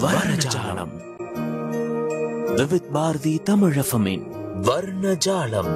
வர்ணஜாலம் விவித் பாரதி தமிழஃபமின் வர்ணஜாலம்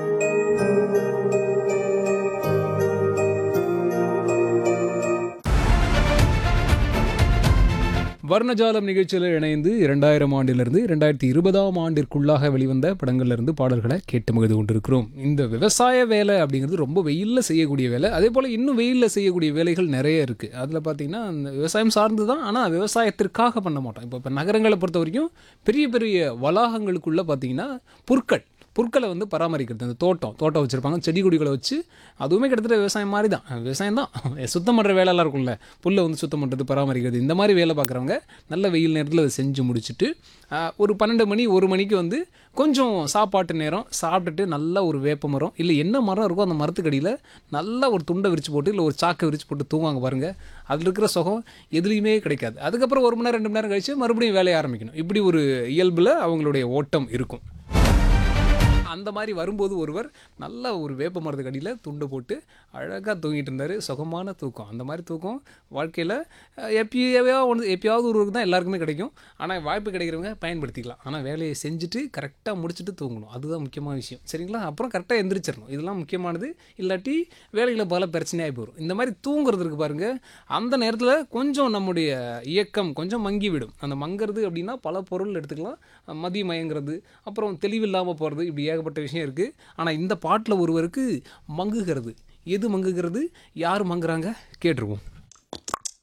வர்ணஜாலம் நிகழ்ச்சியில் இணைந்து இரண்டாயிரம் ஆண்டிலிருந்து இரண்டாயிரத்தி இருபதாம் ஆண்டிற்குள்ளாக வெளிவந்த படங்கள்ல இருந்து பாடல்களை கேட்டு மகிழ்ந்து கொண்டிருக்கிறோம் இந்த விவசாய வேலை அப்படிங்கிறது ரொம்ப வெயிலில் செய்யக்கூடிய வேலை அதே போல் இன்னும் வெயிலில் செய்யக்கூடிய வேலைகள் நிறைய இருக்குது அதில் பார்த்தீங்கன்னா அந்த விவசாயம் சார்ந்து தான் ஆனால் விவசாயத்திற்காக பண்ண மாட்டோம் இப்போ இப்போ நகரங்களை பொறுத்த வரைக்கும் பெரிய பெரிய வளாகங்களுக்குள்ளே பார்த்தீங்கன்னா புற்கள் புற்களை வந்து பராமரிக்கிறது அந்த தோட்டம் தோட்டம் வச்சுருப்பாங்க செடி கொடிகளை வச்சு அதுவுமே கிட்டத்தட்ட விவசாயம் மாதிரி தான் விவசாயம் தான் சுத்தம் பண்ணுற வேலையெல்லாம் இருக்கும்ல புல்லை வந்து சுத்தம் பண்ணுறது பராமரிக்கிறது இந்த மாதிரி வேலை பார்க்குறவங்க நல்ல வெயில் நேரத்தில் அதை செஞ்சு முடிச்சுட்டு ஆஹ், ஒரு பன்னெண்டு மணி ஒரு மணிக்கு வந்து கொஞ்சம் சாப்பாட்டு நேரம் சாப்பிட்டுட்டு நல்ல ஒரு வேப்ப மரம் இல்லை என்ன மரம் இருக்கோ அந்த மரத்துக்கடியில் நல்ல ஒரு துண்டை விரிச்சு போட்டு இல்லை ஒரு சாக்கை விரிச்சு போட்டு தூங்குவாங்க பாருங்கள் அதில் இருக்கிற சுகம் எதுலேயுமே கிடைக்காது அதுக்கப்புறம் ஒரு மணி நேரம் ரெண்டு மணி நேரம் கழிச்சு மறுபடியும் வேலையை ஆரம்பிக்கணும் இப்படி ஒரு இயல்பில் அவங்களுடைய ஓட்டம் இருக்கும் அந்த மாதிரி வரும்போது ஒருவர் நல்ல ஒரு வேப்ப மரத்துக்கு அடியில் துண்டு போட்டு அழகாக தூங்கிட்டு இருந்தார் சுகமான தூக்கம் அந்த மாதிரி தூக்கம் வாழ்க்கையில் எப்பயாவது ஒன்று எப்பயாவது ஒருவருக்கு தான் எல்லாருக்குமே கிடைக்கும் ஆனால் வாய்ப்பு கிடைக்கிறவங்க பயன்படுத்திக்கலாம் ஆனால் வேலையை செஞ்சுட்டு கரெக்டாக முடிச்சுட்டு தூங்கணும் அதுதான் முக்கியமான விஷயம் சரிங்களா அப்புறம் கரெக்டாக எந்திரிச்சிடணும் இதெல்லாம் முக்கியமானது இல்லாட்டி வேலையில் பல பிரச்சனையாகி போயிடும் இந்த மாதிரி தூங்குறதுக்கு பாருங்கள் அந்த நேரத்தில் கொஞ்சம் நம்முடைய இயக்கம் கொஞ்சம் மங்கி விடும் அந்த மங்கிறது அப்படின்னா பல பொருள் எடுத்துக்கலாம் மதிய மயங்கிறது அப்புறம் தெளிவில்லாமல் போகிறது இப்படி ஏகப்பட்ட விஷயம் இருக்குது ஆனால் இந்த பாட்டில் ஒருவருக்கு மங்குகிறது எது மங்குகிறது யார் மங்குறாங்க கேட்டுருவோம்